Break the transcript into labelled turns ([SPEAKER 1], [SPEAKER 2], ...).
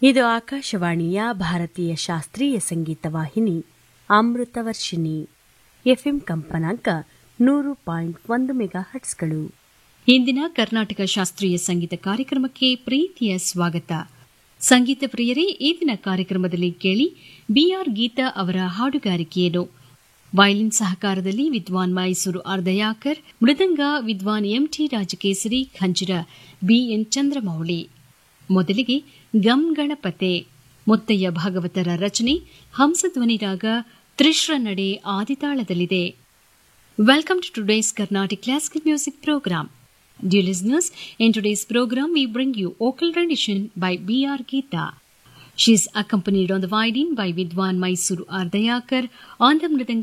[SPEAKER 1] ಇದು ಆಕಾಶವಾಣಿಯ ಭಾರತೀಯ ಶಾಸ್ತ್ರೀಯ ಸಂಗೀತ ವಾಹಿನಿ ಅಮೃತವರ್ಷಿಣಿ ಎಫ್ಎಂ ಕಂಪನಾಂಕ ನೂರು ಪಾಯಿಂಟ್ ಒಂದು ಮೆಗಾ ಹಟ್ಸ್ಗಳು
[SPEAKER 2] ಇಂದಿನ ಕರ್ನಾಟಕ ಶಾಸ್ತ್ರೀಯ ಸಂಗೀತ ಕಾರ್ಯಕ್ರಮಕ್ಕೆ ಪ್ರೀತಿಯ ಸ್ವಾಗತ ಸಂಗೀತ ಪ್ರಿಯರೇ ಈ ದಿನ ಕಾರ್ಯಕ್ರಮದಲ್ಲಿ ಕೇಳಿ ಬಿಆರ್ ಗೀತಾ ಅವರ ಹಾಡುಗಾರಿಕೆಯನ್ನು ವಯಲಿನ್ ಸಹಕಾರದಲ್ಲಿ ವಿದ್ವಾನ್ ಮೈಸೂರು ಅರ್ಧಯಾಕರ್ ಮೃದಂಗ ವಿದ್ವಾನ್ ಎಂಟಿ ರಾಜಕೇಸರಿ ಖಂಜಿರ ಬಿಎನ್ ಚಂದ್ರಮೌಳಿ ಮೊದಲಿಗೆ ಗಂ ಗಣಪತೆ ಮುತ್ತಯ್ಯ ಭಾಗವತರ ರಚನೆ ಹಂಸಧ್ವನಿ ರಾಗ ತ್ರಿಶ್ರ ನಡೆ ಆದಿತಾಳದಲ್ಲಿದೆ Welcome to today's Carnatic Classical Music Program. Dear listeners, in today's program we bring you vocal rendition by B.R. Geeta. She is accompanied on the violin by Vidwan Mysuru Ardayakar, on the mridang